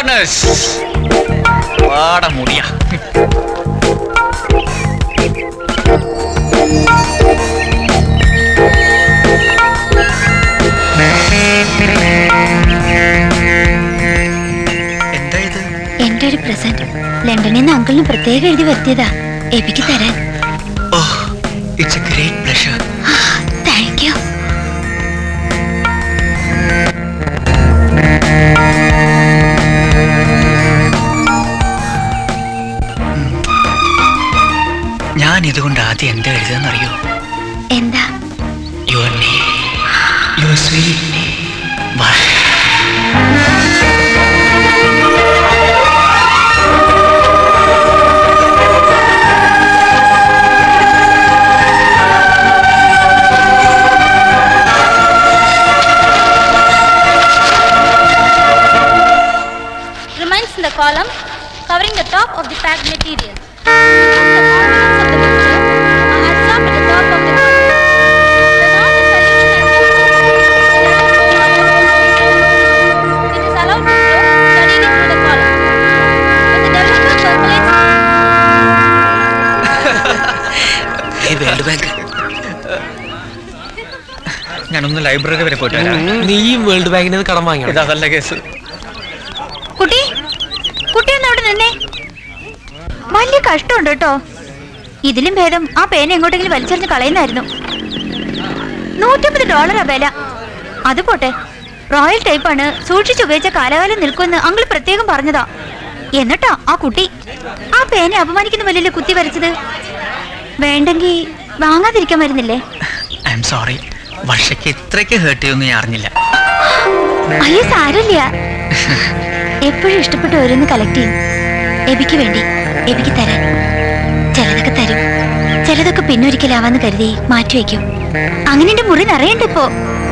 Partners പാട മുടിയാ എന്താ ഇത് എന്റെ ഒരു പ്രസന്റ് ലണ്ടനിൽ നിന്ന് അങ്കിളിന് പ്രത്യേകം എഴുതി വരുത്തിയതാ എബിക്ക് തരാൻ oh it's a great pleasure thank you ഞാൻ ഇതുകൊണ്ട് ആദ്യം എന്താ എഴുതുന്നറിയോ എന്താ your name your sweet name Varsha remains in the column covering the top of the packed material. Because the contents of the mixture are absorbed at the top of the column. When all the solution has been it is allowed to flow steadily through the column. When the developer percolates ഈ world bank ഞാനൊന്ന് library വരെ പോയിട്ട് വരാം നീയും world ബാങ്കിന് കടം വാങ്ങിയോ ഇതല്ല കേസ് കുട്ടി കുട്ടി ഒന്ന് അവിടെ നിന്നേ വലിയ കഷ്ടമുണ്ട് കേട്ടോ ഇതിലും ഭേദം ആ പേന എങ്ങോട്ടെങ്കിലും വലിച്ചെറിഞ്ഞ് കളയുന്നായിരുന്നു നൂറ്റമ്പത് ഡോളറാ വില അത് പോട്ടെ റോയൽ ടൈപ്പാണ് സൂക്ഷിച്ചു ഉപയോഗിച്ച കാലകാലം നിൽക്കുമെന്ന് അങ്കിൾ പ്രത്യേകം പറഞ്ഞതാ എന്നിട്ടാ ആ കുട്ടി ആ പേന അപമാനിക്കുന്ന വലിയ കുത്തി വരച്ചത് വേണ്ടെങ്കി വാങ്ങാതിരിക്കാൻ വരുന്നില്ലേ ഐ എം സോറി വർഷയ്ക്ക് ഇത്രയ്ക്ക് ഹേർട്ട് ചെയ്യുമെന്ന് ഞാൻ അറിഞ്ഞില്ല അയ്യോ സാരമില്ല എപ്പോഴും ഇഷ്ടപ്പെട്ട് ഓരോന്ന് കളക്ട് ചെയ്യും എബിക്ക് വേണ്ടി എബിക്ക് തരാൻ ചിലതൊക്കെ തരും ചിലതൊക്കെ പിന്നൊരിക്കലാവാന്ന് കരുതി മാറ്റിവെക്കും അങ്ങനെ എന്റെ മുറി നിറയണ്ട ഇപ്പോ